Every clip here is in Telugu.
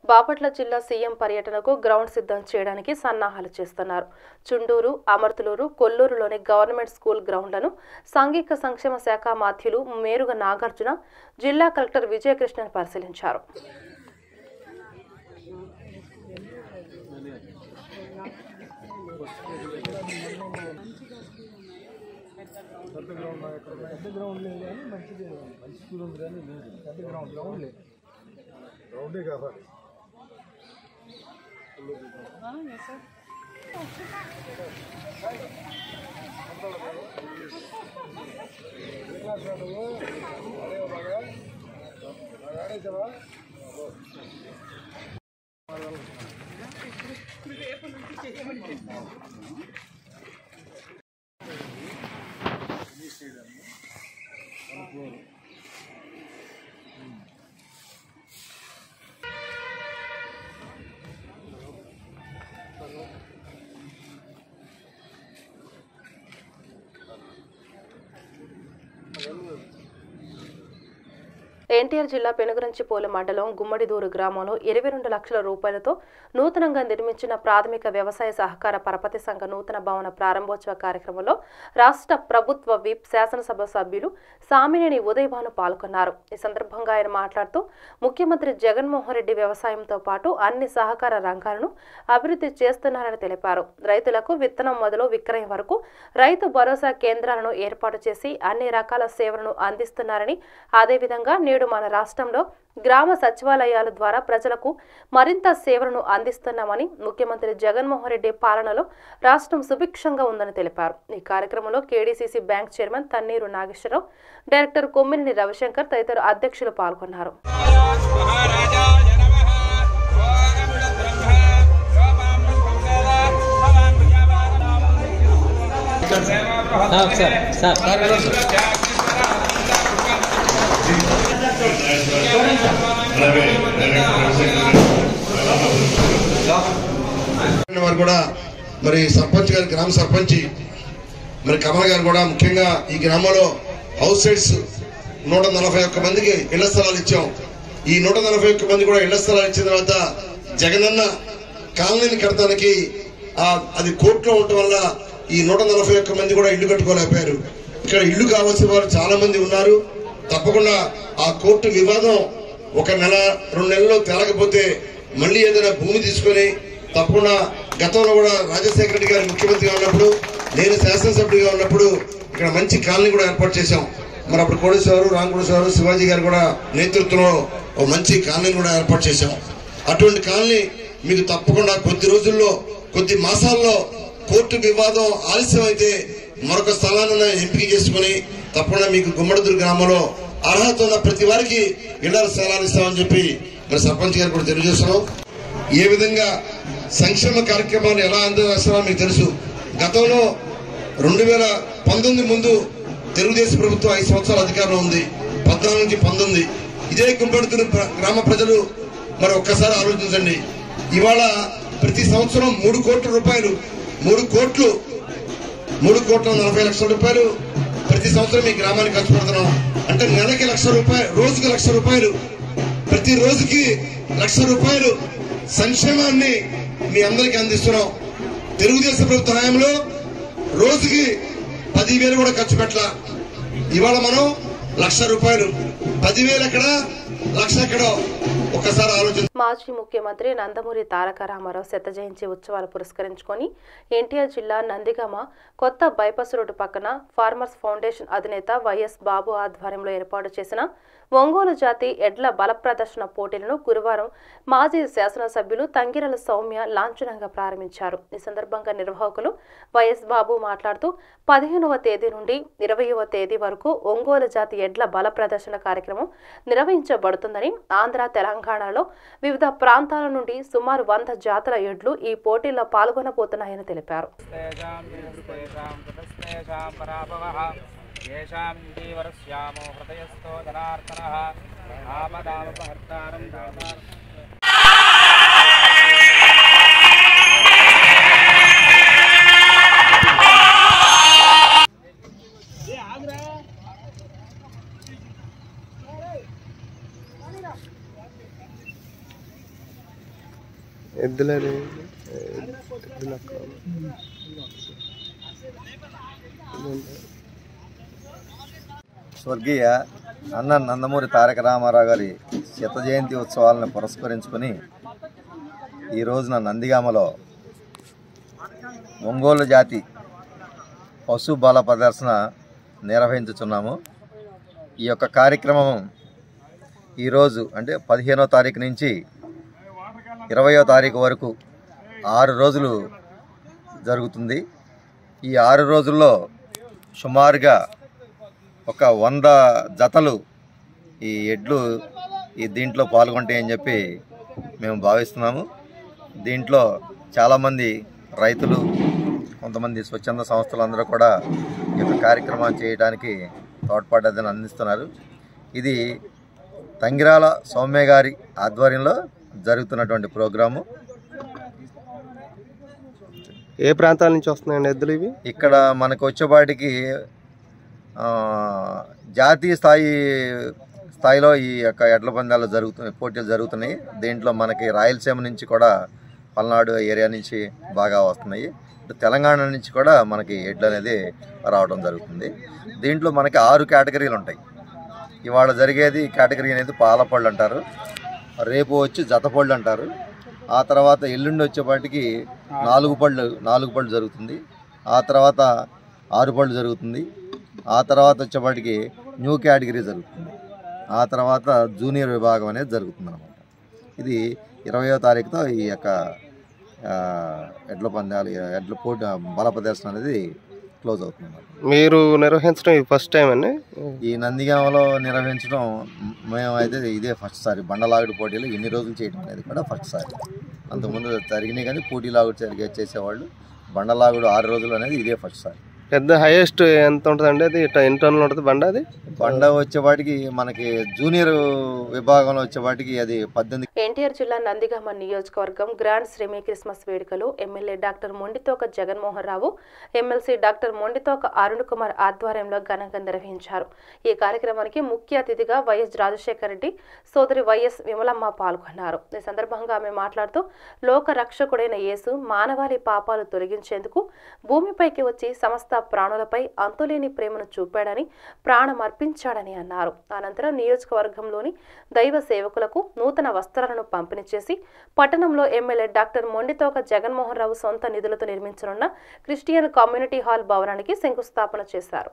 బాపట్ల జిల్లా సీఎం పర్యటనకు గ్రౌండ్ సిద్ధం చేయడానికి సన్నాహాలు చేస్తున్నారు చుండూరు అమర్తులూరు కొల్లూరులోని గవర్నమెంట్ స్కూల్ గ్రౌండ్లను సాంఘిక సంక్షేమ శాఖ మాధ్యులు మేరుగ నాగార్జున జిల్లా కలెక్టర్ విజయకృష్ణన్ పరిశీలించారు పెద్ద గ్రౌండ్ ఎక్కడ పెద్ద గ్రౌండ్ లేదు కానీ మంచిది మంచి స్కూల్ ఉంది కానీ లేదు పెద్ద గ్రౌండ్ గ్రౌండ్ లేదు గ్రౌండే కాదు ఎన్టీఆర్ జిల్లా పెనుగురంచిపోలు మండలం గుమ్మడిదూరు గ్రామంలో ఇరవై రెండు లక్షల రూపాయలతో నూతనంగా నిర్మించిన ప్రాథమిక వ్యవసాయ సహకార పరపతి సంఘ నూతన భవన ప్రారంభోత్సవ కార్యక్రమంలో రాష్ట్ర ప్రభుత్వ విప్ శాసనసభ సభ్యులు సామినేని ఉదయభాను పాల్గొన్నారు ఈ సందర్భంగా ఆయన మాట్లాడుతూ ముఖ్యమంత్రి జగన్మోహన్ రెడ్డి వ్యవసాయంతో పాటు అన్ని సహకార రంగాలను అభివృద్ధి చేస్తున్నారని తెలిపారు రైతులకు విత్తనం మొదలు విక్రయం వరకు రైతు భరోసా కేంద్రాలను ఏర్పాటు చేసి అన్ని రకాల సేవలను అందిస్తున్నారని అదేవిధంగా నేడు మన రాష్ట్రంలో గ్రామ సచివాలయాల ద్వారా ప్రజలకు మరింత సేవలను అందిస్తున్నామని ముఖ్యమంత్రి జగన్మోహన్ రెడ్డి పాలనలో రాష్ట్రం సుభిక్షంగా ఉందని తెలిపారు ఈ కార్యక్రమంలో KDCC bank chairman Tanneeru Nageswararao director Kommineni Ravishankar తదితర అధ్యక్షులు పాల్గొన్నారు మహారాజాయ నమః ఓం బ్రహ్మ సోమాం భగవాన్ సార్ సార్ వారు కూడా మరి సర్పంచ్ గారు గ్రామ సర్పంచ్ మరి కమల గారు కూడా ముఖ్యంగా ఈ గ్రామంలో హౌస్ సైడ్స్ నూట నలభై ఒక్క మందికి ఇళ్ల స్థలాలు ఇచ్చాం ఈ నూట నలభై ఒక్క మంది కూడా ఇళ్ల స్థలాలు ఇచ్చిన తర్వాత జగనన్న కాలనీని కడతానికి ఆ అది కోర్టులో ఉండటం వల్ల ఈ నూట నలభై ఒక్క మంది కూడా ఇల్లు కట్టుకోలేకపోయారు ఇక్కడ ఇల్లు కావాల్సిన వారు చాలా మంది ఉన్నారు తప్పకుండా ఆ కోర్టు వివాదం ఒక నెల రెండు నెలల్లో తేలకపోతే మళ్ళీ ఏదైనా భూమి తీసుకొని తప్పకుండా గతంలో కూడా రాజశేఖర రెడ్డి గారు ముఖ్యమంత్రిగా ఉన్నప్పుడు నేను శాసనసభ్యుడిగా ఉన్నప్పుడు ఇక్కడ మంచి కాలనీ కూడా ఏర్పాటు చేశాం మరి అప్పుడు కోడేశ్వరు రామకోడేశ్వరు శివాజీ గారు కూడా నేతృత్వంలో ఒక మంచి కాలనీ కూడా ఏర్పాటు చేశాం అటువంటి కాలనీ మీకు తప్పకుండా కొద్ది రోజుల్లో కొద్ది మాసాల్లో కోర్టు వివాదం ఆలస్యం అయితే మరొక స్థలాన్ని ఎంపిక చేసుకుని తప్పకుండా మీకు గుమ్మడిదూరు గ్రామంలో అర్హత ఉన్న ప్రతి వారికి ఇళ్ల స్థలాలు ఇస్తామని చెప్పి మరి సర్పంచ్ గారు కూడా తెలియజేస్తున్నాం ఏ విధంగా సంక్షేమ కార్యక్రమాలు ఎలా అందజేస్తారో మీకు తెలుసు గతంలో రెండు వేల పంతొమ్మిది ముందు తెలుగుదేశం ప్రభుత్వం ఐదు సంవత్సరాల అధికారంలో ఉంది పద్నాలుగు నుంచి పంతొమ్మిది ఇదే గుంపెడుతున్న ప్ర- గ్రామ ప్రజలు మరి ఒక్కసారి ఆలోచించండి ఇవాళ ప్రతి సంవత్సరం మూడు కోట్ల రూపాయలు మూడు కోట్లు మూడు కోట్ల నలభై లక్షల రూపాయలు ప్రతి సంవత్సరం ఈ గ్రామానికి ఖర్చు పెడుతున్నాం అంటే నెలకి లక్ష రూపాయలు రోజుకి లక్ష రూపాయలు ప్రతి రోజుకి లక్ష రూపాయలు సంక్షేమాన్ని మీ అందరికీ అందిస్తున్నాం తెలుగుదేశం ప్రభుత్వ హయాంలో రోజుకి పదివేలు కూడా ఖర్చు పెట్టలా ఇవాళ మనం లక్ష రూపాయలు పదివేలు ఎక్కడ లక్ష ఎక్కడో ఒక్కసారి ఆలోచన మాజీ ముఖ్యమంత్రి నందమూరి తారక రామారావు శత జయంతి ఉత్సవాలు పురస్కరించుకొని ఎన్టీఆర్ జిల్లా నందిగామ కొత్త బైపాస్ రోడ్డు పక్కన ఫార్మర్స్ ఫౌండేషన్ అధినేత వైఎస్ బాబు ఆధ్వర్యంలో ఏర్పాటు చేసిన ఒంగోలు జాతి ఎడ్ల బల ప్రదర్శన పోటీలను గురువారం మాజీ శాసనసభ్యులు తంగిరల సౌమ్య లాంఛనంగా ప్రారంభించారు ఈ సందర్భంగా నిర్వాహకులు వైఎస్ బాబు మాట్లాడుతూ పదిహేనవ తేదీ నుండి ఇరవయవ తేదీ వరకు ఒంగోలు జాతి ఎడ్ల బల ప్రదర్శన కార్యక్రమం నిర్వహించబడుతుందని ఆంధ్ర తెలంగాణలో వివిధ ప్రాంతాల నుండి సుమారు వంద జాతుల ఎడ్లు ఈ పోటీల్లో పాల్గొనబోతున్నాయని తెలిపారు తేషాం తేషాం కృతస్తేషాం పరాభవః येषां जीवरस्यामो हृदयस्थो जनार्दनः आपदामुपहर्तारं दातारम् ఎద్దులని స్వర్గీయ అన్న నందమూరి తారక రామారావు గారి శత జయంతి ఉత్సవాలను పురస్కరించుకొని ఈ రోజున నందిగామలో ఒంగోలు జాతి పశు బల ప్రదర్శన నిర్వహించుచున్నాము ఈ యొక్క కార్యక్రమం ఈరోజు అంటే పదిహేనో తారీఖు నుంచి ఇరవయో తారీఖు వరకు ఆరు రోజులు జరుగుతుంది ఈ ఆరు రోజుల్లో సుమారుగా ఒక వంద జతలు ఈ ఎడ్లు ఈ దీంట్లో పాల్గొంటాయని చెప్పి మేము భావిస్తున్నాము దీంట్లో చాలామంది రైతులు కొంతమంది స్వచ్ఛంద సంస్థలు అందరూ కూడా ఈ యొక్క కార్యక్రమాన్ని చేయడానికి తోడ్పడ్డదని అందిస్తున్నారు ఇది తంగిరాల సౌమ్య గారి ఆధ్వర్యంలో జరుగుతున్నటువంటి ప్రోగ్రాము ఏ ప్రాంతాల నుంచి వస్తున్నాయండి ఎద్దులు ఇవి ఇక్కడ మనకు వచ్చేపాటికి ఆ, జాతీయ స్థాయి స్థాయిలో ఈ యొక్క ఎడ్ల పందాలు జరుగుతున్నాయి పోటీలు జరుగుతున్నాయి దీంట్లో మనకి రాయలసీమ నుంచి కూడా పల్నాడు ఏరియా నుంచి బాగా వస్తున్నాయి ఇటు తెలంగాణ నుంచి కూడా మనకి ఎడ్లు అనేది రావడం జరుగుతుంది దీంట్లో మనకి ఆరు కేటగిరీలు ఉంటాయి ఇవాళ జరిగేది కేటగిరీ అనేది పాలపళ్ళు అంటారు రేపు వచ్చి జతపళ్ళు అంటారు ఆ తర్వాత ఎల్లుండి వచ్చేపాటికి నాలుగు పళ్ళు నాలుగు పళ్ళు జరుగుతుంది ఆ తర్వాత ఆరు పళ్ళు జరుగుతుంది ఆ తర్వాత వచ్చేపాటికి న్యూ కేటగిరీ జరుగుతుంది ఆ తర్వాత జూనియర్ విభాగం అనేది జరుగుతుంది అనమాట ఇది ఇరవయో తారీఖుతో ఈ యొక్క ఆ, ఎడ్ల పందాలు ఎడ్ల పోటీ బల ప్రదర్శన అనేది క్లోజ్ అవుతుంది అన్నమాట. మీరు నిర్వహించడం ఇది ఫస్ట్ టైం అండి ఈ నందిగామలో నిర్వహించడం మ్, మేమైతే ఇదే ఫస్ట్ సారి బండలాగుడు పోటీలు ఎన్ని రోజులు చేయడం అనేది కూడా ఫస్ట్ సారి అంతకుముందు జరిగినాయి కానీ పోటీ లాగుడు జరిగే చేసేవాళ్ళు బండలాగుడు ఆరు రోజులు అనేది ఇదే ఫస్ట్ సారి పెద్ద హైయెస్ట్ ఎంత ఉంటుందండి అది ఇట్లా ఎన్ని టన్నులు ఉంటుంది బండ అది బండ వచ్చేవాటికి మనకి జూనియర్ విభాగంలో వచ్చేవాటికి అది పద్దెనిమిది ఎన్టీఆర్ జిల్లా నందిగామ నియోజకవర్గం గ్రాండ్ శ్రీమి క్రిస్మస్ వేడుకలు MLA doctor Mondithoka Jaganmohan Rao MLC doctor Mondithoka Arun Kumar ఆధ్వర్యంలో ఘనంగా నిర్వహించారు ఈ కార్యక్రమానికి ముఖ్య అతిథిగా వైఎస్ రాజశేఖర రెడ్డి సోదరి వైఎస్ విమలమ్మ పాల్గొన్నారు ఈ సందర్భంగా ఆమె మాట్లాడుతూ లోక రక్షకుడైన యేసు మానవాళి పాపాలు తొలగించేందుకు భూమిపైకి వచ్చి సమస్త ప్రాణులపై అంతులేని ప్రేమను చూపాడని ప్రాణం అర్పించాడని అన్నారు అనంతరం నియోజకవర్గంలోని దైవ సేవకులకు నూతన వస్త్రాలను పంపిణీ చేసి పట్టణంలో ఎమ్మెల్యే డాక్టర్ మొండితోక జగన్మోహన్ రావు సొంత నిధులతో నిర్మించనున్న క్రిస్టియన్ కమ్యూనిటీ హాల్ భవనానికి శంకుస్థాపన చేశారు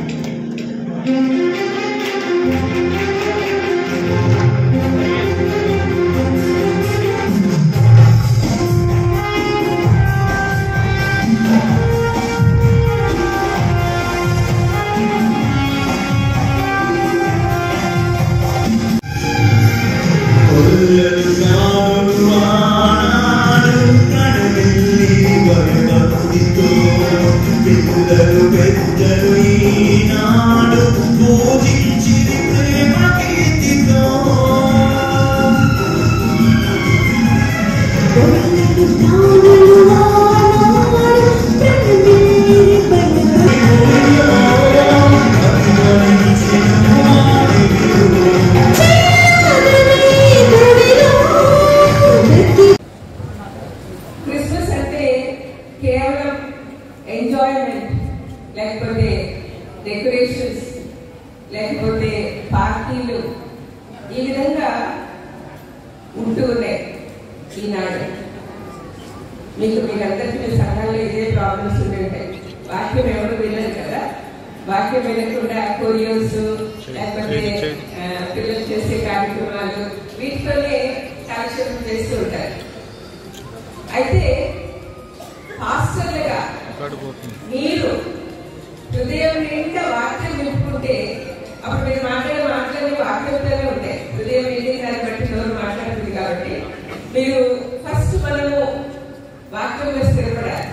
క్రిస్మస్ అంటే కేవలం ఎంజాయ్మెంట్ లేకపోతే డెకరేషన్స్ లేకపోతే పార్టీలు ఈ విధంగా ఉంటూ ఉన్నాయి ఈనాడు మీకు మీరందరికీ మీ సంఘాల్లో ఇదే ప్రాబ్లమ్స్ ఉంటుంటాయి వాక్యం ఎవరు వినరు కదా వాక్యం వినకుండా కొరియోస్ లేకపోతే ఆ, పిల్లలు చేసే కార్యక్రమాలు వీటితోనే కార్యక్రమం చేస్తూ ఉంటారు అయితే హాస్టల్గా మీరు హృదయం నిండా వాక్యం నింపుకుంటే అప్పుడు మీరు మాట్లాడే మాటలన్నీ వాక్యంతోనే ఉంటాయి హృదయం నిండి దాన్ని బట్టి నోరు మాట్లాడుతుంది కాబట్టి మీరు ఫస్ట్ మనము వాక్యంలో స్థిరపడాలి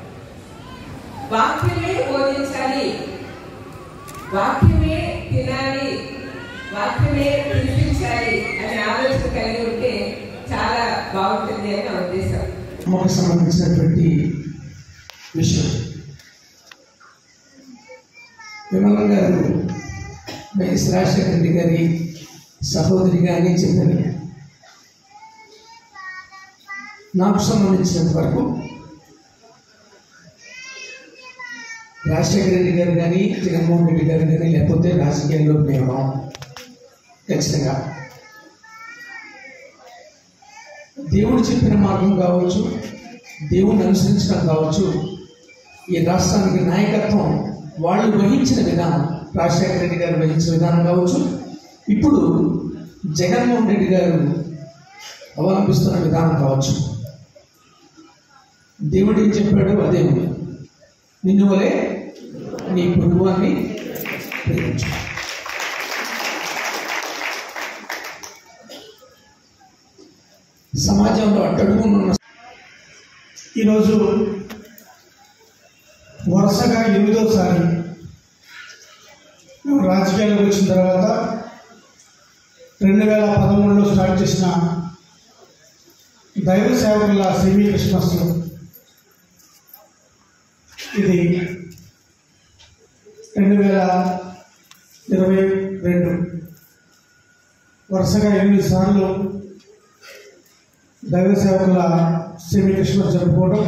వాక్యమే బోధించాలి వాక్యమే తినాలి వాక్యమే తినిపించాలి అనే ఆలోచన కలిగి ఉంటే చాలా బాగుంటుంది అని నా ఉద్దేశం మాకు సంబంధించినటువంటి విషయం విమల గారు వైఎస్ రాజశేఖర రెడ్డి గారి సహోదరి గారిని చెప్పారు నాకు సంబంధించినంత వరకు రాజశేఖర రెడ్డి గారు కానీ జగన్మోహన్ రెడ్డి గారు కానీ లేకపోతే రాజకీయాల్లో మేము రాం. ఖచ్చితంగా దేవుడు చెప్పిన మార్గం కావచ్చు దేవుడిని అనుసరించడం కావచ్చు ఈ రాష్ట్రానికి నాయకత్వం వాళ్ళు వహించిన విధానం రాజశేఖర రెడ్డి గారు వహించిన విధానం కావచ్చు ఇప్పుడు జగన్మోహన్ రెడ్డి గారు అవలంబిస్తున్న విధానం కావచ్చు దేవుడు ఏం చెప్పాడు అదే ఉంది నిన్ను వలే నీ పొరుగువాన్ని ప్రేమించు సమాజంలో అట్టడుగునున్న ఈరోజు వరుసగా ఎనిమిదోసారి మేము రాజకీయాల్లోకి వచ్చిన తర్వాత రెండు వేల పదమూడులో స్టార్ట్ చేసిన దైవ సేవకుల సెమీ క్రిస్మస్ ఇది రెండు వేల ఇరవై రెండు వరుసగా ఎనిమిది సార్లు దైవ సేవకుల సెమీ క్రిస్మస్ జరుపుకోవడం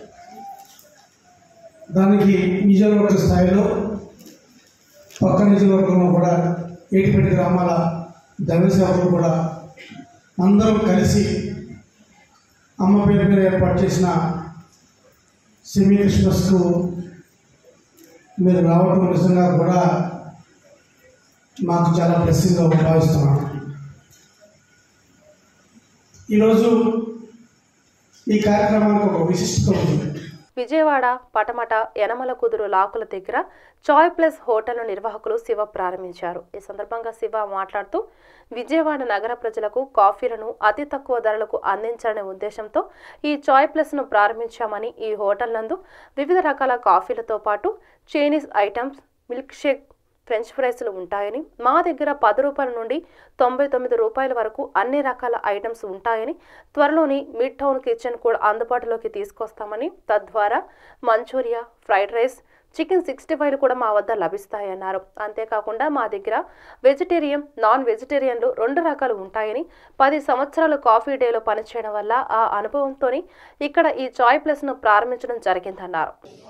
దానికి నియోజకవర్గ స్థాయిలో పక్క నియోజకవర్గంలో కూడా ఏటిపేట గ్రామాల దైవ సేవకులు కూడా అందరం కలిసి అమ్మ పేరు మీద ఏర్పాటు చేసిన సెమీ క్రిస్మస్కు మీరు రావడం నిజంగా కూడా మాకు చాలా బ్లెస్సింగ్గా భావిస్తున్నాను ఈరోజు ఈ కార్యక్రమానికి ఒక విశిష్టత ఉంది విజయవాడ పటమట యనమల కుదురు లాకుల దగ్గర చాయ్ ప్లస్ హోటల్ నిర్వాహకులు శివ ప్రారంభించారు ఈ సందర్భంగా శివ మాట్లాడుతూ విజయవాడ నగర ప్రజలకు కాఫీలను అతి తక్కువ ధరలకు అందించాలనే ఉద్దేశంతో ఈ చాయ్ ప్లస్ను ప్రారంభించామని ఈ హోటల్ నందు వివిధ రకాల కాఫీలతో పాటు Chinese items milk shake French ఫ్రైస్లు ఉంటాయని మా దగ్గర పది రూపాయల నుండి తొంభై తొమ్మిది రూపాయల వరకు అన్ని రకాల ఐటమ్స్ ఉంటాయని త్వరలోని మిడ్ టౌన్ కిచెన్ కూడా అందుబాటులోకి తీసుకొస్తామని తద్వారా Manchuria fried rice chicken sixty five కూడా మా వద్ద లభిస్తాయన్నారు అంతేకాకుండా మా దగ్గర వెజిటేరియన్ నాన్ వెజిటేరియన్లు రెండు రకాలు ఉంటాయని పది సంవత్సరాలు కాఫీ డేలో పనిచేయడం వల్ల ఆ అనుభవంతో ఇక్కడ ఈ చాయ్ ప్లస్ను ప్రారంభించడం జరిగిందన్నారు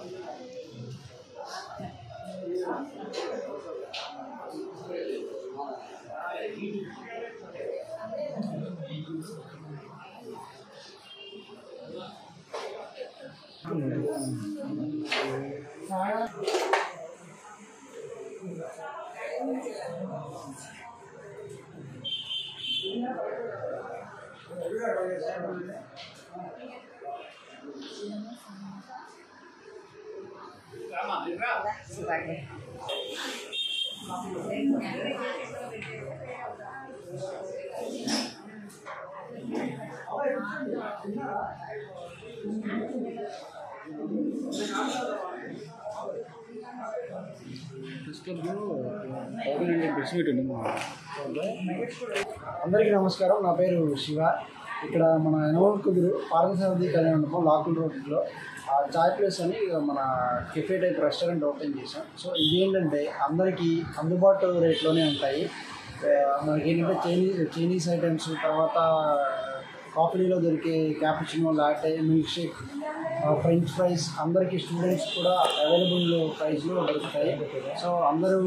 అందరికీ నమస్కారం నా పేరు శివ ఇక్కడ మన ఎనవల్ కుదురు పార్థసారథి కళ్యాణ మండపం లాకుల్ రోడ్లో ఆ చాయ్ ప్లేస్ అని మన కెఫే టైప్ రెస్టారెంట్ ఓపెన్ చేసాం సో ఇదేంటంటే అందరికీ అందుబాటు రేట్లోనే ఉంటాయి ఆ, మనకి ఏంటంటే చైనీస్ చైనీస్ ఐటమ్స్ తర్వాత కాఫీలో దొరికే cappuccino latte milk shake French fries అందరికీ స్టూడెంట్స్ కూడా అవైలబుల్ ప్రైస్లో దొరుకుతాయి సో అందరూ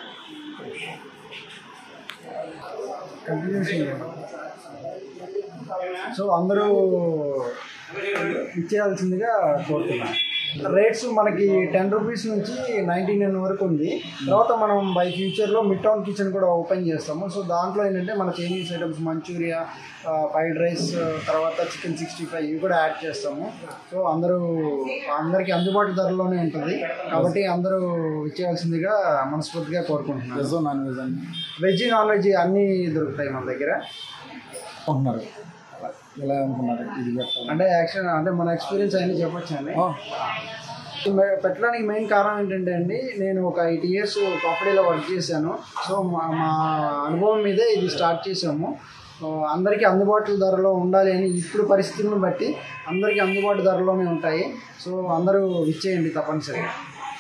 కంటిన్యూషన్ సో అందరూ ఇచ్చేయాల్సిందిగా కోరుతున్నాను రేట్స్ మనకి టెన్ రూపీస్ నుంచి నైంటీ నైన్ వరకు ఉంది తర్వాత మనం బై ఫ్యూచర్లో మిడ్ టౌన్ కిచెన్ కూడా ఓపెన్ చేస్తాము సో దాంట్లో ఏంటంటే మన Chinese items Manchuria fried rice తర్వాత చికెన్ సిక్స్టీ ఫైవ్ ఇవి కూడా యాడ్ చేస్తాము సో అందరూ అందరికీ అందుబాటు ధరలోనే ఉంటుంది కాబట్టి అందరూ ఇచ్చేయాల్సిందిగా మనస్ఫూర్తిగా కోరుకుంటున్నాను వెజ్ నాన్ వెజ్ అని వెజ్ నాన్ వెజ్ అన్నీ దొరుకుతాయి మన దగ్గర ఉంటున్నారు ఎలా అనుకున్నారు ఇది పెట్టాలి అంటే యాక్షన్ అంటే మన ఎక్స్పీరియన్స్ అన్ని చెప్పొచ్చు అండి మె- పెట్టడానికి మెయిన్ కారణం ఏంటంటే అండి నేను ఒక ఎయిట్ ఇయర్స్ కాఫీలో వర్క్ చేశాను సో మా మా అనుభవం మీదే ఇది స్టార్ట్ చేసాము సో అందరికీ అందుబాటు ధరలో ఉండాలి అని ఇప్పుడు పరిస్థితులను బట్టి అందరికీ అందుబాటు ధరలోనే ఉంటాయి సో అందరూ ఇచ్చేయండి తప్పనిసరిగా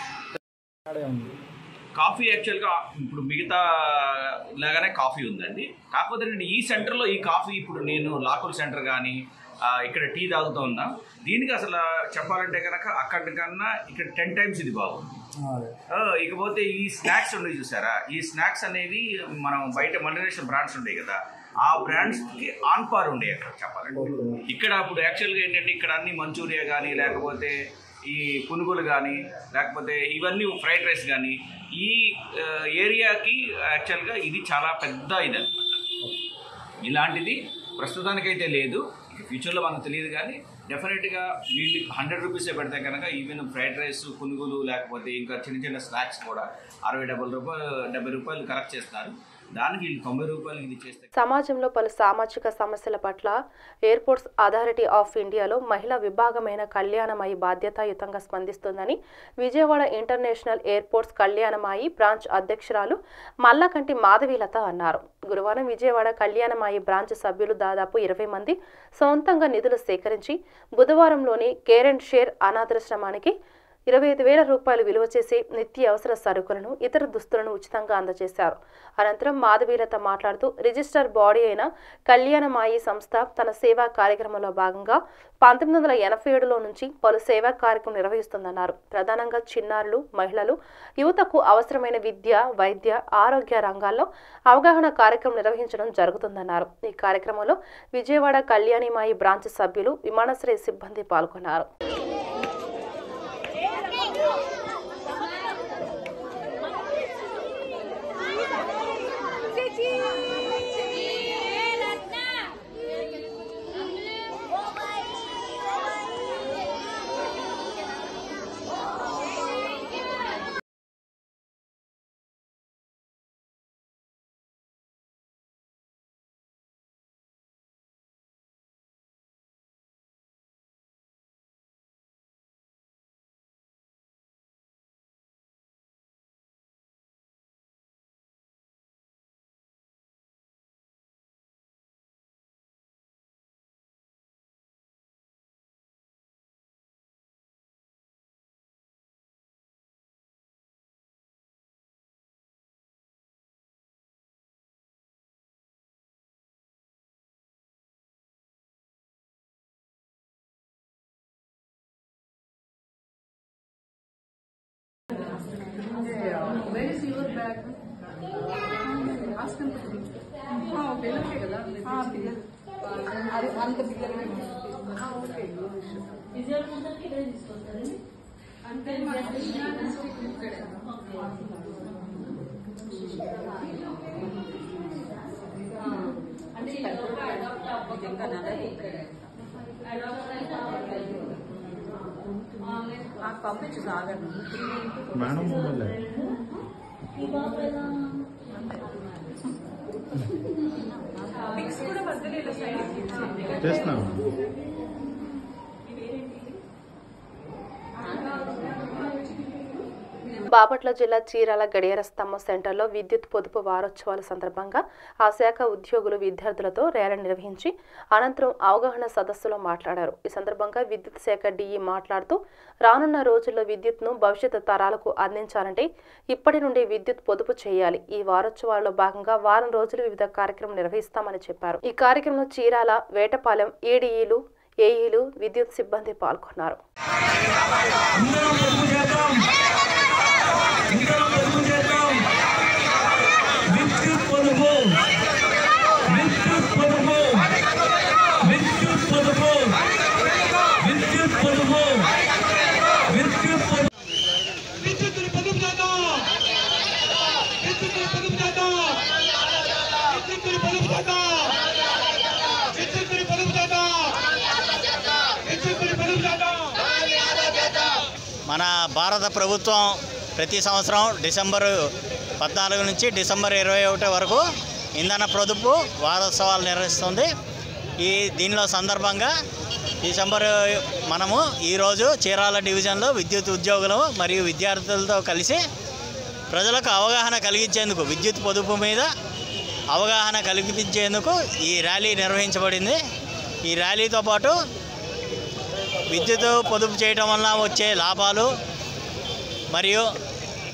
కాఫీ యాక్చువల్గా ఇప్పుడు మిగతా లాగానే కాఫీ ఉందండి కాకపోతే ఏంటంటే ఈ సెంటర్లో ఈ కాఫీ ఇప్పుడు నేను లాకుల్ సెంటర్ కానీ ఆ, ఇక్కడ టీ తాగుతూ ఉన్నాం దీనికి అసలు చెప్పాలంటే కనుక అక్కడి కన్నా ఇక్కడ టెన్ టైమ్స్ ఇది బాగుంది ఆ, ఇకపోతే ఈ స్నాక్స్ ఉన్నాయి చూసారా ఈ స్నాక్స్ అనేవి మనం బయట మల్టీనేషనల్ బ్రాండ్స్ ఉంటాయి కదా ఆ బ్రాండ్స్ కి ఆన్ పార్ ఉండే అక్కడ చెప్పాలంటే ఇక్కడ అప్పుడు యాక్చువల్గా ఏంటంటే ఇక్కడ అన్ని మంచూరియా కానీ లేకపోతే ఈ పునుగులు కానీ లేకపోతే ఇవన్నీ ఫ్రైడ్ రైస్ కానీ ఈ ఆ, ఏరియాకి యాక్చువల్గా ఇది చాలా పెద్ద ఇది అనమాట ఇలాంటిది ప్రస్తుతానికైతే లేదు ఫ్యూచర్లో మనకు తెలియదు కానీ డెఫినెట్గా వీళ్ళు హండ్రెడ్ రూపీసే పెడితే కనుక ఈవెన్ ఫ్రైడ్ రైస్ పునుగులు లేకపోతే ఇంకా చిన్న చిన్న స్నాక్స్ కూడా అరవై డెబ్బై రూపాయలు డెబ్బై రూపాయలు కరెక్ట్ చేస్తారు దానికి వీళ్ళు తొంభై రూపాయలు ఇది చేస్తే సమాజంలో పలు సామాజిక సమస్యల పట్ల ఎయిర్పోర్ట్స్ అథారిటీ ఆఫ్ ఇండియాలో మహిళా విభాగమైన కళ్యాణమాయి బాధ్యతాయుతంగా స్పందిస్తుందని విజయవాడ ఇంటర్నేషనల్ ఎయిర్పోర్ట్స్ కళ్యాణమాయి బ్రాంచ్ అధ్యక్షురాలు మల్లకంటి మాధవీలత అన్నారు గురువారం విజయవాడ కళ్యాణమాయి బ్రాంచ్ సభ్యులు దాదాపు ఇరవై మంది సొంతంగా నిధులు సేకరించి బుధవారంలోని కేర్ అండ్ షేర్ అనాథాశ్రమానికి ఇరవై ఐదు వేల రూపాయలు విలువ చేసే నిత్య అవసర సరుకులను ఇతర దుస్తులను ఉచితంగా అందజేశారు అనంతరం మాధవీలత మాట్లాడుతూ రిజిస్టర్ బాడీ అయిన కళ్యాణమాయి సంస్థ తన సేవా కార్యక్రమంలో భాగంగా పంతొమ్మిది వందల ఎనభై ఏడులో నుంచి పలు సేవా కార్యక్రమం నిర్వహిస్తుందన్నారు ప్రధానంగా చిన్నారులు మహిళలు యువతకు అవసరమైన విద్య వైద్య ఆరోగ్య రంగాల్లో అవగాహన కార్యక్రమం నిర్వహించడం జరుగుతుందన్నారు ఈ కార్యక్రమంలో విజయవాడ కళ్యాణిమాయి బ్రాంచ్ సభ్యులు విమానాశ్రయ సిబ్బంది పాల్గొన్నారు Where is your bag? Ask them. పిల్లలకే కదా పిల్లలు అది అంత పిల్లలు ఓకే అంటే మన ఇక్కడే అంటే అడాప్ట్ అవ్వకపోతే ఇక్కడే పంపించు సాగర్ మేడం మిక్స్ కూడా మధ్యలో ఇలా సైడ్ చేస్తున్నాను బాపట్ల జిల్లా చీరాల గడియార స్తంభం సెంటర్లో విద్యుత్ పొదుపు వారోత్సవాల సందర్భంగా ఆ శాఖ ఉద్యోగులు విద్యార్థులతో ర్యాలీ నిర్వహించి అనంతరం అవగాహన సదస్సులో మాట్లాడారు ఈ సందర్భంగా విద్యుత్ శాఖ డిఈ మాట్లాడుతూ రానున్న రోజుల్లో విద్యుత్ను భవిష్యత్ తరాలకు అందించాలంటే ఇప్పటి నుండి విద్యుత్ పొదుపు చేయాలి ఈ వారోత్సవాల్లో భాగంగా వారం రోజులు వివిధ కార్యక్రమం నిర్వహిస్తామని చెప్పారు ఈ కార్యక్రమంలో చీరాల వేటపాలెం ఏడీఈలు ఏఈలు విద్యుత్ సిబ్బంది పాల్గొన్నారు విద్యుత్ పొదుపు విద్యుత్ పొదుపు విద్యుత్ పొదుపు విద్యుత్ పొదుపు విద్యుత్ పొదుపు విద్యుత్తుని పొదుపు చేద్దాం విద్యుత్తుని పొదుపు చేద్దాం విద్యుత్తుని పొదుపు చేద్దాం విద్యుత్తుని పొదుపు చేద్దాం విద్యుత్తుని పొదుపు చేద్దాం మన భారత ప్రభుత్వం ప్రతి సంవత్సరం డిసెంబరు పద్నాలుగు నుంచి డిసెంబర్ ఇరవై ఒకటి వరకు ఇంధన పొదుపు వారోత్సవాలు నిర్వహిస్తుంది ఈ దీనిలో సందర్భంగా డిసెంబర్ మనము ఈరోజు చీరాల డివిజన్లో విద్యుత్ ఉద్యోగులు మరియు విద్యార్థులతో కలిసి ప్రజలకు అవగాహన కలిగించేందుకు విద్యుత్ పొదుపు మీద అవగాహన కల్పించేందుకు ఈ ర్యాలీ నిర్వహించబడింది ఈ ర్యాలీతో పాటు విద్యుత్ పొదుపు చేయడం వల్ల వచ్చే లాభాలు మరియు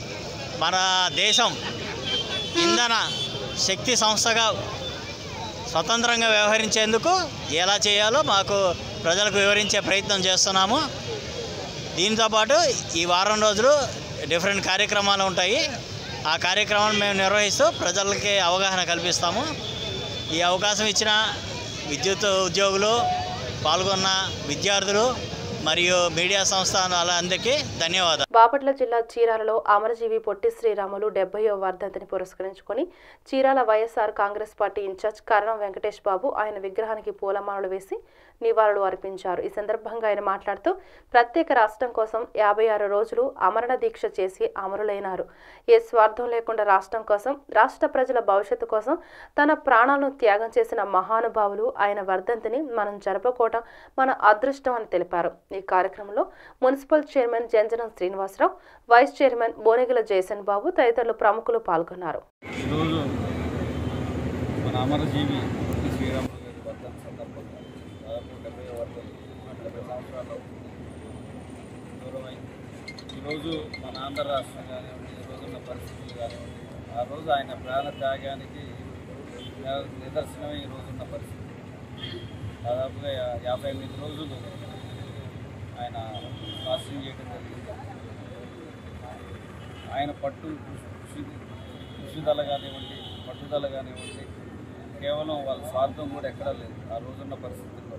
మన దేశం ఇంధన శక్తి సంస్థగా స్వతంత్రంగా వ్యవహరించేందుకు ఎలా చేయాలో మాకు ప్రజలకు వివరించే ప్రయత్నం చేస్తున్నాము దీంతోపాటు ఈ వారం రోజులు డిఫరెంట్ కార్యక్రమాలు ఉంటాయి ఆ కార్యక్రమాలు మేము నిర్వహిస్తూ ప్రజలకి అవగాహన కల్పిస్తాము ఈ అవకాశం ఇచ్చిన విద్యుత్ ఉద్యోగులు పాల్గొన్న విద్యార్థులు మరియు మీడియా సంస్థ అందరికీ ధన్యవాదాలు బాపట్ల జిల్లా చీరాలలో అమరజీవి పొట్టి శ్రీరాములు డెబ్బయో వర్ధంతిని పురస్కరించుకొని Chirala YSR Congress party incharge Karanam Venkatesh Babu ఆయన విగ్రహానికి పూలమాలలు వేసి నివాళులు అర్పించారు ఈ సందర్భంగా ఆయన మాట్లాడుతూ ప్రత్యేక రాష్ట్రం కోసం యాభై ఆరు రోజులు అమరణ దీక్ష చేసి అమరులైనారు ఏ స్వార్థం లేకుండా రాష్ట్రం కోసం రాష్ట్ర ప్రజల భవిష్యత్తు కోసం తన ప్రాణాలను త్యాగం చేసిన మహానుభావులు ఆయన వర్ధంతిని మనం జరపకోవడం మన అదృష్టం అని తెలిపారు ఈ కార్యక్రమంలో municipal chairman Janjanam Srinivasarao vice chairman Bonegala Jayasan Babu తదితరులు ప్రముఖులు పాల్గొన్నారు ఈరోజు మన అమరజీవి పొట్టి శ్రీరాములు గారి వర్ధన్ సందర్భంగా దాదాపు డెబ్బై వర్ధన్ డెబ్బై సంవత్సరాలు దూరమైంది ఈరోజు మన ఆంధ్ర రాష్ట్రం కానివ్వండి ఈ రోజున్న పరిస్థితులు కానివ్వండి ఆ రోజు ఆయన ప్రాణ త్యాగానికి నిదర్శనమే ఈ రోజున్న పరిస్థితి దాదాపుగా యా- యాభై ఎనిమిది రోజులు ఆయన ఫాస్టింగ్ చేయడం జరిగింది ఆయన పట్టు కృషి కృషిదల కానివ్వండి పట్టుదల కానివ్వండి కేవలం వాళ్ళ స్వార్థం కూడా ఎక్కడా లేదు ఆ రోజున్న పరిస్థితుల్లో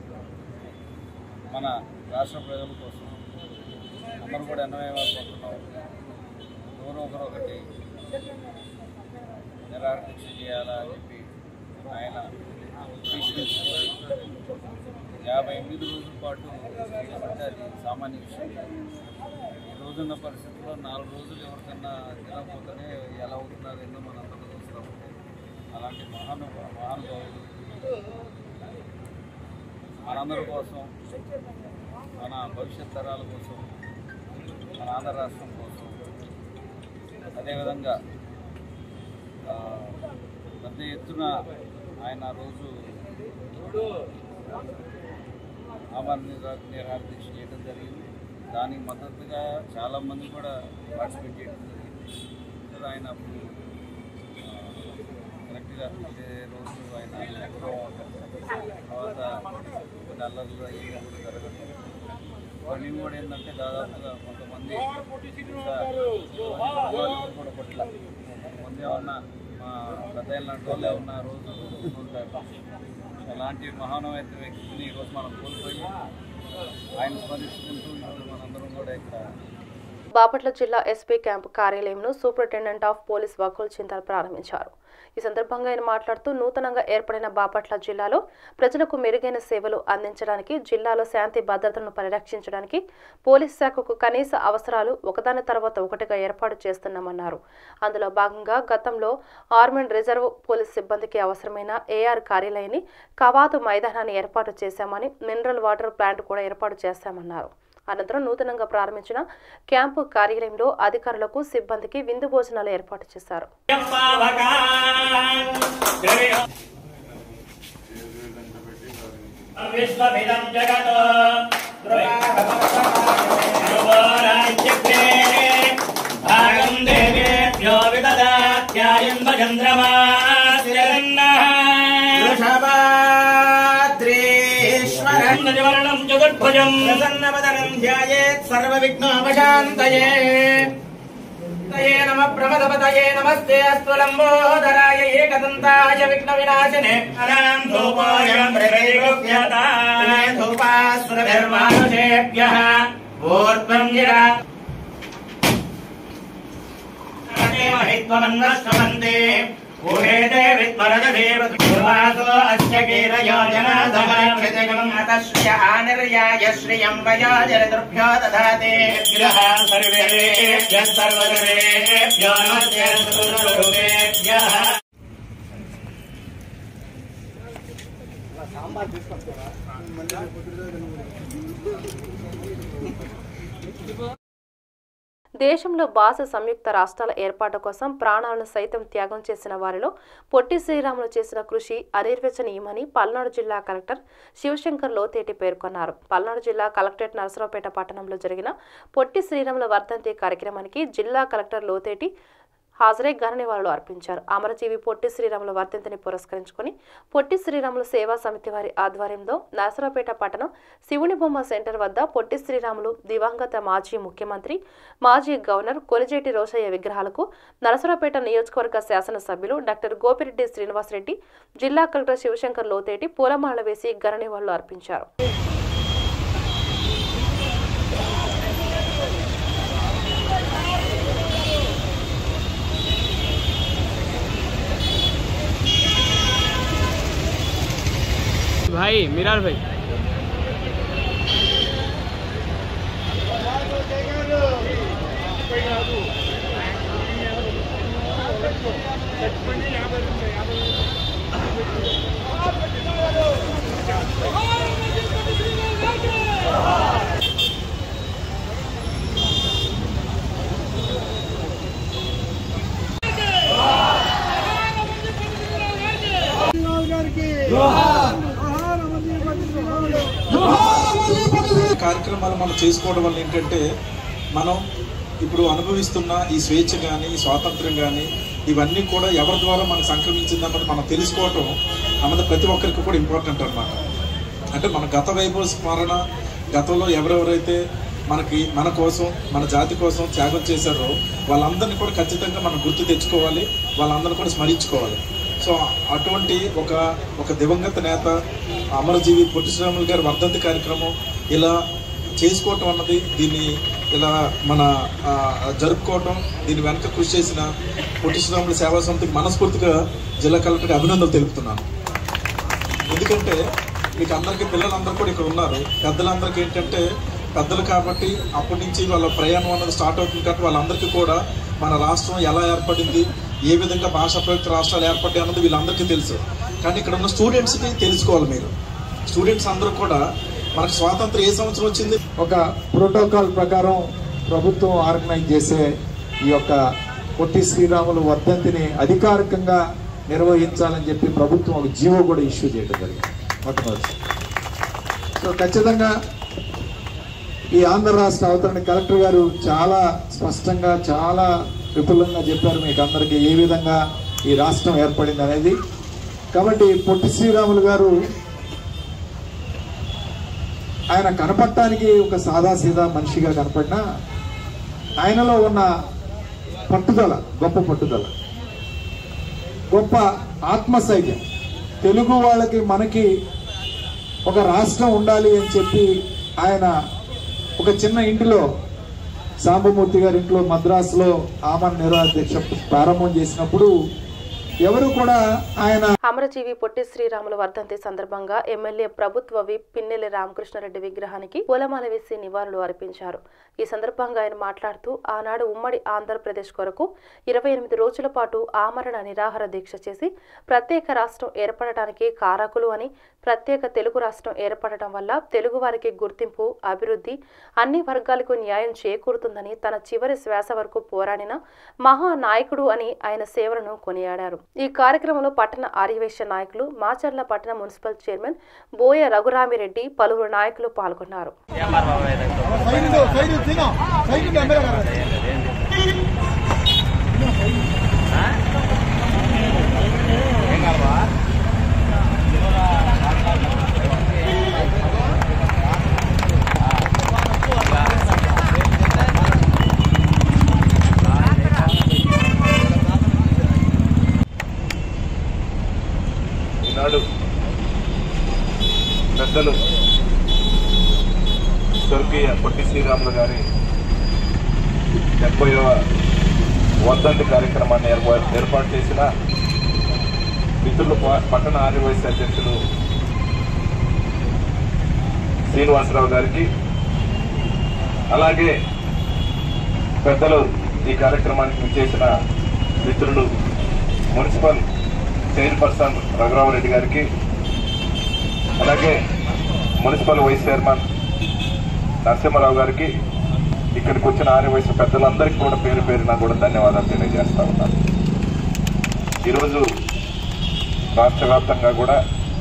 మన రాష్ట్ర ప్రజల కోసం అందరూ కూడా ఎన్నమేమైపోతున్నాం ఎవరో ఒకరు ఒకటి నిరాకరించ చేయాలా అని చెప్పి ఆయన ప్రశ్నించుకొని యాభై ఎనిమిది రోజుల పాటు చేయమంటే అది సామాన్య విషయం కాదు. ఈ రోజున్న పరిస్థితుల్లో నాలుగు రోజులు ఎవరికన్నా తినకపోతేనే ఎలా అవుతున్నారు ఏందో మనం అందరూ చూస్తూ ఉంటే అలాంటి మహాను మహానుభావులు మనందరి కోసం మన భవిష్యత్ తరాల కోసం మన ఆంధ్ర రాష్ట్రం కోసం అదేవిధంగా ఆ, పెద్ద ఎత్తున ఆయన ఆ రోజు ఆమరణ నిరా- నిరాహార దీక్ష చేయడం జరిగింది దానికి మద్దతుగా చాలామంది కూడా పార్టిసిపేట్ చేయడం జరిగింది కదా ఆయన అప్పుడు ఆ, కరెక్ట్గా అదే రోజు ఆయన ఎక్కడో ఉంటారు. తర్వాత కొన్ని అల్లర్లు అయ్యి కూడా జరగదు ఇవన్నీ కూడా ఏంటంటే దాదాపుగా కొంతమంది ఇంకా వాళ్ళు కూడా పట్ల కొంతమంది ఏమన్నా మా పెద్ద లాంటి వాళ్ళు ఏమన్నా రోజు ఉంటారు అలాంటి మహానమైన వ్యక్తిని ఈరోజు మనం కోల్పోయి ఆయన స్మరిస్తుంటూ ఈరోజు మనందరం కూడా ఇక్కడ బాపట్ల జిల్లా ఎస్పీ క్యాంపు కార్యాలయంను superintendent of police Vakul Jindal ప్రారంభించారు ఈ సందర్భంగా ఆయన మాట్లాడుతూ నూతనంగా ఏర్పడిన బాపట్ల జిల్లాలో ప్రజలకు మెరుగైన సేవలు అందించడానికి జిల్లాలో శాంతి భద్రతను పరిరక్షించడానికి పోలీస్ శాఖకు కనీస అవసరాలు ఒకదాని తర్వాత ఒకటిగా ఏర్పాటు చేస్తున్నామన్నారు అందులో భాగంగా గతంలో ఆర్మీ అండ్ రిజర్వ్ పోలీస్ సిబ్బందికి అవసరమైన ఏఆర్ కార్యాలయాన్ని కవాతు మైదానాన్ని ఏర్పాటు చేశామని మినరల్ వాటర్ ప్లాంట్ కూడా ఏర్పాటు చేశామన్నారు అనంతరం నూతనంగా ప్రారంభించిన క్యాంపు కార్యాలయంలో అధికారులకు సిబ్బందికి విందు భోజనాలు ఏర్పాటు చేశారు విశ్వమిదం జగత్ భాగం దేవేభ్యో విదదాత్యాయం భజంద్రమా వృషభాద్రీశ్వరం చతుర్భుజం ప్రసన్నవదనం ధ్యాయేత్ సర్వవిఘ్నోపశాంతయే తయే నమ ప్రమదపతయే నమస్తే అస్తు లంబోదరాయ ఏకదంతాయ విఘ్న వినాశనే అనాం ధూపోయం ప్రవేగోప్యతాయ ధూపాసురభిర్మానుషేభ్యః ఊర్ధ్వం గిరా మహిత్వమన్వస్తమంతే ఊహేతే విద్మరదేవ దుర్వాసో అస్య కీరయోజనాధః కృతగం అతశ్రియ ఆనిర్యాయ శ్రియం వయోజరదుర్భ్యో దధాతే గ్రహ సర్వేభ్యः సర్వదేవేభ్యో నమస్తే సురూపేభ్యः దేశంలో భాష సంయుక్త రాష్ట్రాల ఏర్పాటు కోసం ప్రాణాలను సైతం త్యాగం చేసిన వారిలో పొట్టి శ్రీరాములు చేసిన కృషి అనిర్వచనీయమని పల్నాడు జిల్లా కలెక్టర్ శివశంకర్ లోతేటి పేర్కొన్నారు పల్నాడు జిల్లా కలెక్టరేట్ నరసరావుపేట పట్టణంలో జరిగిన పొట్టి శ్రీరాముల వర్ధంతి కార్యక్రమానికి జిల్లా కలెక్టర్ లోతేటి హాజరై ఘన నివాళులు అర్పించారు అమరజీవి పొట్టి శ్రీరాముల వర్ధంతిని పురస్కరించుకొని పొట్టి శ్రీరాములు సేవా సమితి వారి ఆధ్వర్యంలో నరసరావుపేట పట్టణం శివుని బొమ్మ సెంటర్ వద్ద పొట్టి శ్రీరాములు దివంగత మాజీ ముఖ్యమంత్రి మాజీ గవర్నర్ కొలిజేటి రోషయ్య విగ్రహాలకు నరసరావుపేట నియోజకవర్గ శాసనసభ్యులు డాక్టర్ గోపిరెడ్డి శ్రీనివాసరెడ్డి జిల్లా కలెక్టర్ శివశంకర్ లోతేటి పూలమాల వేసి ఘన నివాళులు అర్పించారు भाई मिरार भाई కార్యక్రమాలు మనం చేసుకోవడం వల్ల ఏంటంటే మనం ఇప్పుడు అనుభవిస్తున్న ఈ స్వేచ్ఛ కానీ ఈ స్వాతంత్రం కానీ ఇవన్నీ కూడా ఎవరి ద్వారా మనకు సంక్రమించిందన్నది మనం తెలుసుకోవటం అన్నది ప్రతి ఒక్కరికి కూడా ఇంపార్టెంట్ అన్నమాట అంటే మన గత వైభవ స్మరణ గతంలో ఎవరెవరైతే మనకి మన కోసం మన జాతి కోసం త్యాగం చేశారో వాళ్ళందరినీ కూడా ఖచ్చితంగా మనం గుర్తు తెచ్చుకోవాలి వాళ్ళందరినీ కూడా స్మరించుకోవాలి సో అటువంటి ఒక ఒక దివంగత నేత అమరజీవి పొట్టి శ్రీరాములు గారి వర్ధంతి కార్యక్రమం ఇలా చేసుకోవటం అన్నది దీన్ని ఇలా మన ఆ, జరుపుకోవటం దీని వెనక కృషి చేసిన పొట్టి శ్రీరాముల సేవా సమితికి మనస్ఫూర్తిగా జిల్లా కలెక్టర్కి అభినందనలు తెలుపుతున్నాను ఎందుకంటే మీకు అందరికీ పిల్లలందరూ కూడా ఇక్కడ ఉన్నారు పెద్దలందరికీ ఏంటంటే పెద్దలు కాబట్టి అప్పటి నుంచి వాళ్ళ ప్రయాణం అన్నది స్టార్ట్ అవుతుంది కాబట్టి వాళ్ళందరికీ కూడా మన రాష్ట్రం ఎలా ఏర్పడింది ఏ విధంగా భాషా ప్రయుక్త రాష్ట్రాలు ఏర్పడ్డాయి అన్నది వీళ్ళందరికీ తెలుసు కానీ ఇక్కడ ఉన్న స్టూడెంట్స్కి తెలుసుకోవాలి మీరు స్టూడెంట్స్ అందరూ కూడా మనకు స్వాతంత్రం ఏ సంవత్సరం వచ్చింది ఒక ప్రోటోకాల్ ప్రకారం ప్రభుత్వం ఆర్గనైజ్ చేసే ఈ యొక్క పొట్టి శ్రీరాములు వర్ధంతిని అధికారికంగా నిర్వహించాలని చెప్పి ప్రభుత్వం ఒక జీవో కూడా ఇష్యూ చేయడం జరిగింది మొట్టమొదటి సో ఖచ్చితంగా ఈ ఆంధ్ర రాష్ట్ర అవతరణ కలెక్టర్ గారు చాలా స్పష్టంగా చాలా విపులంగా చెప్పారు మీకు అందరికీ ఏ విధంగా ఈ రాష్ట్రం ఏర్పడింది అనేది కాబట్టి పొట్టి శ్రీరాములు గారు ఆయన కనపడటానికి ఒక సాదాసీదా మనిషిగా కనపడినా ఆయనలో ఉన్న పట్టుదల గొప్ప పట్టుదల గొప్ప ఆత్మశైర్యం తెలుగు వాళ్ళకి మనకి ఒక రాష్ట్రం ఉండాలి అని చెప్పి ఆయన ఒక చిన్న ఇంటిలో సాంబమూర్తి గారి ఇంట్లో మద్రాసులో ఆమన్ నిరాధ్యక్ష ప్రారంభం చేసినప్పుడు ఎవరు కూడా ఆయన అమరజీవి పొట్టి శ్రీరాముల వర్ధంతి సందర్భంగా ఎమ్మెల్యే ప్రభుత్వ విప్ పిన్నెల్లి రామకృష్ణారెడ్డి విగ్రహానికి పూలమాల వేసి నివాళులు అర్పించారు ఈ సందర్భంగా ఆయన మాట్లాడుతూ ఆనాడు ఉమ్మడి ఆంధ్రప్రదేశ్ కొరకు ఇరవై ఎనిమిది రోజుల పాటు ఆమరణ నిరాహార దీక్ష చేసి ప్రత్యేక రాష్ట్రం ఏర్పడటానికి కారకులు అని ప్రత్యేక తెలుగు రాష్ట్రం ఏర్పడటం వల్ల తెలుగు వారికి గుర్తింపు అభివృద్ధి అన్ని వర్గాలకు న్యాయం చేకూరుతుందని తన చివరి శ్వాస వరకు పోరాడిన మహా నాయకుడు అని ఆయన సేవలను కొనియాడారు ఈ కార్యక్రమంలో పట్టణ ఆర్యవేశ్య నాయకులు మాచర్ల పట్టణ మున్సిపల్ చైర్మన్ బోయ రఘురామిరెడ్డి పలువురు నాయకులు పాల్గొన్నారు ఈనాడు పెద్దలు స్వర్గీయ పొట్టి శ్రీరాములు గారి డెబ్బైవ వర్ధంతి కార్యక్రమాన్ని ఏర్పా- ఏర్పాటు చేసిన మిత్రులు ప- పట్టణ ఆర్యవైశ్య అధ్యక్షులు శ్రీనివాసరావు గారికి అలాగే పెద్దలు ఈ కార్యక్రమానికి విచ్చేసిన మిత్రులు మున్సిపల్ చైర్పర్సన్ రఘురామరెడ్డి గారికి అలాగే మున్సిపల్ వైస్ చైర్మన్ నరసింహారావు గారికి ఇక్కడికి వచ్చిన ఆర్యవయసు పెద్దలందరికీ కూడా పేరు పేరున కూడా ధన్యవాదాలు తెలియజేస్తా ఉన్నాను ఈరోజు రాష్ట్ర వ్యాప్తంగా కూడా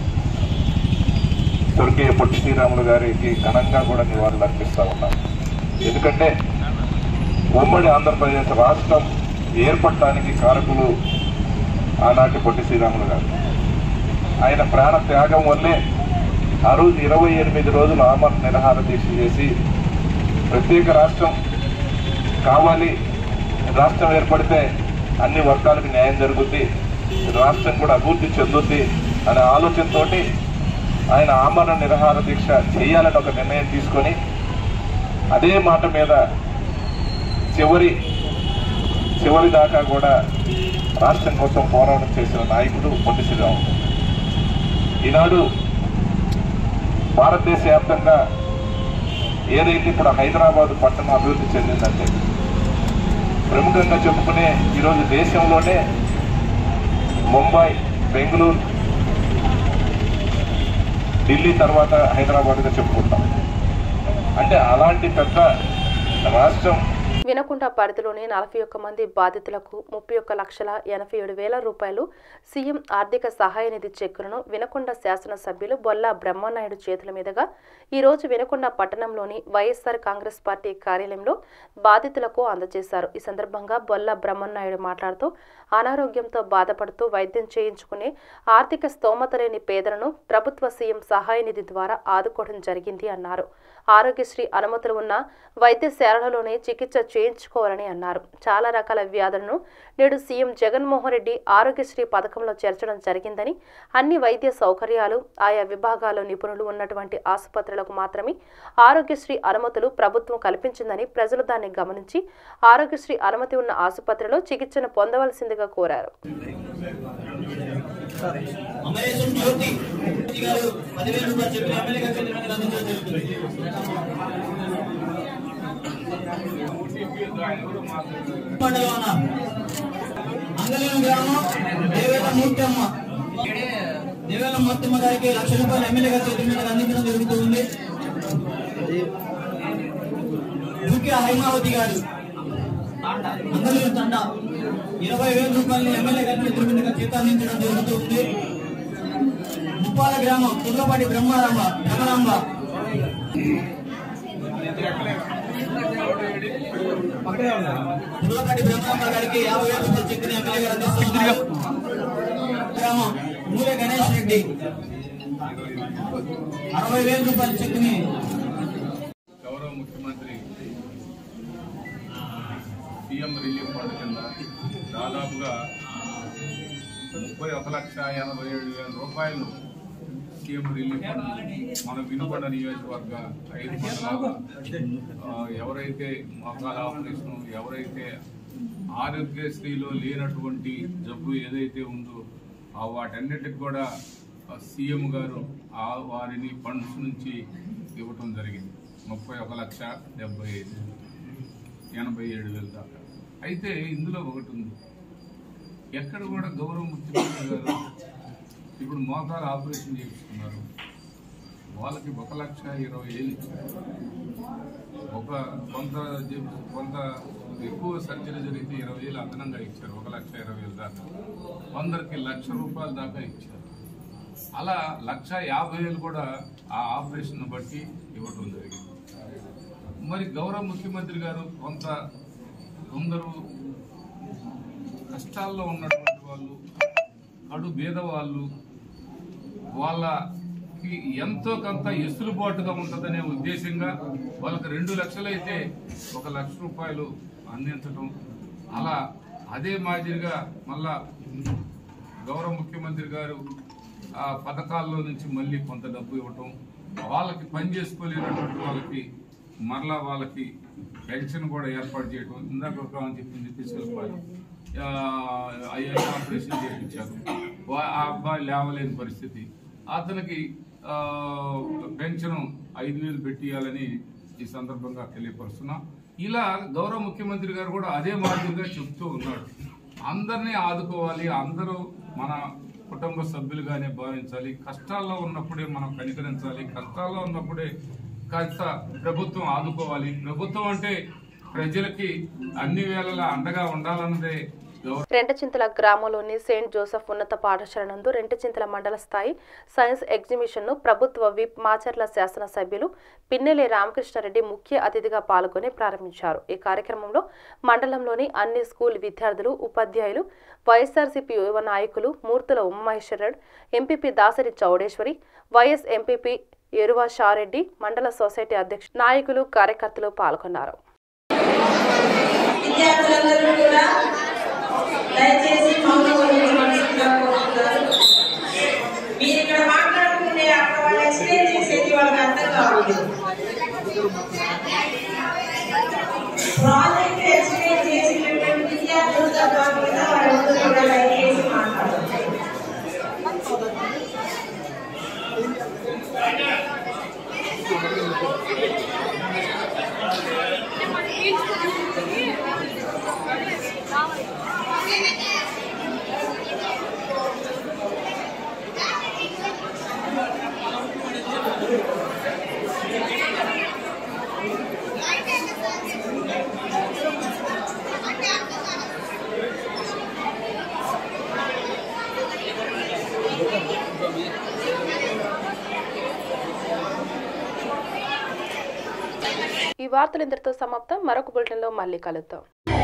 స్వర్గీయ పొట్టి శ్రీరాములు గారికి ఘనంగా కూడా నివాళులు అర్పిస్తా ఉన్నాం ఎందుకంటే ఉమ్మడి ఆంధ్రప్రదేశ్ రాష్ట్రం ఏర్పడటానికి కారకులు ఆనాటి పొట్టి శ్రీరాములు గారు ఆయన ప్రాణ త్యాగం వల్లే ఆ రోజు ఇరవై ఎనిమిది రోజులు ఆమర నిరాహార దీక్ష చేసి ప్రత్యేక రాష్ట్రం కావాలి రాష్ట్రం ఏర్పడితే అన్ని వర్గాలకు న్యాయం జరుగుద్ది రాష్ట్రం కూడా అభివృద్ధి చెందుద్ది అనే ఆలోచనతోటి ఆయన ఆమరణ నిరాహార దీక్ష చేయాలని ఒక నిర్ణయం తీసుకొని అదే మాట మీద చివరి చివరి దాకా కూడా రాష్ట్రం కోసం పోరాటం చేసిన నాయకుడు పొట్టి శ్రీరాములు ఈనాడు భారతదేశ వ్యాప్తంగా ఏదైతే ఇప్పుడు హైదరాబాద్ పట్టణం అభివృద్ధి చెందిందంటే ప్రముఖంగా చెప్పుకునే ఈరోజు దేశంలోనే ముంబై బెంగళూరు ఢిల్లీ తర్వాత హైదరాబాద్గా చెప్పుకుంటాం అంటే అలాంటి పెద్ద రాష్ట్రం వినకుంట పరిధిలోని నలభై ఒక్క మంది బాధితులకు ముప్పై ఒక్క లక్షల ఎనభై ఏడు వేల రూపాయలు సీఎం ఆర్థిక సహాయ నిధి చెక్కులను వినకొండ శాసనసభ్యులు బొల్లా బ్రహ్మనాయుడు చేతుల మీదుగా ఈరోజు వినకొండ పట్టణంలోని వైఎస్ఆర్ కాంగ్రెస్ పార్టీ కార్యాలయంలో బాధితులకు అందజేశారు ఈ సందర్భంగా బొల్లా బ్రహ్మనాయుడు మాట్లాడుతూ అనారోగ్యంతో బాధపడుతూ వైద్యం చేయించుకునే ఆర్థిక స్తోమత లేని పేదలను ప్రభుత్వ సీఎం సహాయ నిధి ద్వారా ఆదుకోవడం జరిగింది అన్నారు ఆరోగ్యశ్రీ అనుమతులు ఉన్న వైద్యశాలలోనే చికిత్స చేయించుకోవాలని అన్నారు చాలా రకాల వ్యాధులను నేడు సీఎం జగన్మోహన్ రెడ్డి ఆరోగ్యశ్రీ పథకంలో చేర్చడం జరిగిందని అన్ని వైద్య సౌకర్యాలు ఆయా విభాగాల్లో నిపుణులు ఉన్నటువంటి ఆసుపత్రులకు మాత్రమే ఆరోగ్యశ్రీ అనుమతులు ప్రభుత్వం కల్పించిందని ప్రజలు దాన్ని గమనించి ఆరోగ్యశ్రీ అనుమతి ఉన్న ఆసుపత్రిలో చికిత్సను పొందవలసిందిగా కోరారు అమరేశం జ్యోతి జ్యోతి గారు పదివేల రూపాయలు చెప్పిన ఎమ్మెల్యే గారు చెప్పిన అందించడం జరుగుతుంది మండలంలోన అంగళం గ్రామం దేవేల మూర్తమ్మ దేవేల మూర్తమ్మ గారికి లక్ష రూపాయలు ఎమ్మెల్యే గారి చేతి మీద అందించడం జరుగుతుంది దుర్గి హైమావతి గారు అంగళూరు తండ ఇరవై వేల రూపాయలు ఎమ్మెల్యే గారి చేతుల మీదుగా చేత అందించడం జరుగుతుంది ముప్పాల గ్రామం కుర్లపాటి బ్రహ్మారాంబ భ్రమరాంబ కుర్లపాటి బ్రహ్మారాంబ గారికి యాభై వేల రూపాయలు చెక్కుని ఎమ్మెల్యే గారు అందిస్తున్నారు గ్రామం మూలే గణేష్ రెడ్డి అరవై వేల రూపాయల చెక్కుని గౌరవ ముఖ్యమంత్రి సీఎం రిలీఫ్ ఫండ్ కింద దాదాపుగా ముప్పై ఒక లక్ష ఎనభై ఏడు వేల రూపాయలు సీఎం రిలీఫ్ ఫండ్ మన వినుకొండ నియోజకవర్గ ఐదు మండలాల ఆ, ఎవరైతే మోకాల ఆపరేషన్ ఎవరైతే ఆరోగ్యశ్రీలో లేనటువంటి జబ్బు ఏదైతే ఉందో ఆ వాటన్నిటికి కూడా ఆ సీఎం గారు ఆ వారిని ఫండ్స్ నుంచి ఇవ్వటం జరిగింది ముప్పై ఒక లక్ష డెబ్బై ఐదు ఎనభై ఏడు వేల దాకా అయితే ఇందులో ఒకటి ఉంది ఎక్కడ కూడా గౌరవ ముఖ్యమంత్రి గారు ఇప్పుడు మోకాలు ఆపరేషన్ చేయించుకున్నారు వాళ్ళకి ఒక లక్ష ఇరవై వేలు ఇచ్చారు ఒక కొంత చేయించు- కొంత ఎక్కువ సర్జరీ జరిగితే ఇరవై వేలు అదనంగా ఇచ్చారు ఒక లక్ష ఇరవై వేలు దాకా కొందరికి లక్ష రూపాయల దాకా ఇచ్చారు అలా లక్ష యాభై వేలు కూడా ఆ ఆపరేషన్ బట్టి ఇవ్వడం జరిగింది మరి గౌరవ ముఖ్యమంత్రి గారు కొంత కొందరు కష్టాల్లో ఉన్నటువంటి వాళ్ళు కడు బీదవాళ్ళు వాళ్ళకి ఎంతో కొంత ఎసులుబాటుగా ఉంటుందనే ఉద్దేశంగా వాళ్ళకి రెండు లక్షలైతే ఒక లక్ష రూపాయలు అందించడం అలా అదే మాదిరిగా మళ్ళా గౌరవ ముఖ్యమంత్రి గారు ఆ పథకాల్లో నుంచి మళ్ళీ కొంత డబ్బు ఇవ్వటం వాళ్ళకి పని చేసుకోలేనటువంటి వాళ్ళకి మరలా వాళ్ళకి పెన్షన్ కూడా ఏర్పాటు చేయడం ఇందాక ఒక ఆమె చెప్పింది తీసుకెళ్ళిపోయి ఐఐ ఆపరేషన్ చేయించారు వా- ఆ అబ్బాయి లేవలేని పరిస్థితి అతనికి ఆ, పెన్షన్ ఐదు వేలు పెట్టియాలని ఈ సందర్భంగా తెలియపరుస్తున్నాం ఇలా గౌరవ ముఖ్యమంత్రి గారు కూడా అదే మాదిరిగా చెప్తూ ఉన్నాడు అందరినీ ఆదుకోవాలి అందరూ మన కుటుంబ సభ్యులుగానే భావించాలి కష్టాల్లో ఉన్నప్పుడే మనం కనికరించాలి కష్టాల్లో ఉన్నప్పుడే కాస్త ప్రభుత్వం ఆదుకోవాలి ప్రభుత్వం అంటే ప్రజలకి అన్ని వేళలా అండగా ఉండాలన్నదే రెంటచింతల గ్రామంలోని సెయింట్ జోసెఫ్ ఉన్నత పాఠశాల నందు రెంటచింతల మండల స్థాయి సైన్స్ ఎగ్జిబిషన్ను ప్రభుత్వ విప్ మాచర్ల శాసనసభ్యులు పిన్నెలి రామకృష్ణారెడ్డి ముఖ్య అతిథిగా పాల్గొని ప్రారంభించారు ఈ కార్యక్రమంలో మండలంలోని అన్ని స్కూల్ విద్యార్థులు ఉపాధ్యాయులు వైఎస్ఆర్సీపీ యువ నాయకులు మూర్తుల Umamaheswara Reddy MPP Dasari Chowdeshwari vice MPP Eruva షారెడ్డి మండల సొసైటీ అధ్యక్షులు నాయకులు కార్యకర్తలు పాల్గొన్నారు విద్యార్థులందరూ కూడా దయచేసి మౌన వహించవలసిందిగా కోరుతున్నారు మీరు ఇక్కడ మాట్లాడుకునే అక్కడ వాళ్ళు ఎక్స్ప్లెయిన్ చేసేది వాళ్ళకి అర్థం కావట్లేదు ప్రాజెక్ట్ ఎక్స్ప్లెయిన్ చేసినటువంటి విద్యార్థులు తప్ప మిగతా వాళ్ళందరూ కూడా దయచేసి మాట్లాడారు ఈ వార్తలు ఇంతటితో సమాప్తం మరొక బులెటిన్లో మళ్ళీ కలుద్దాం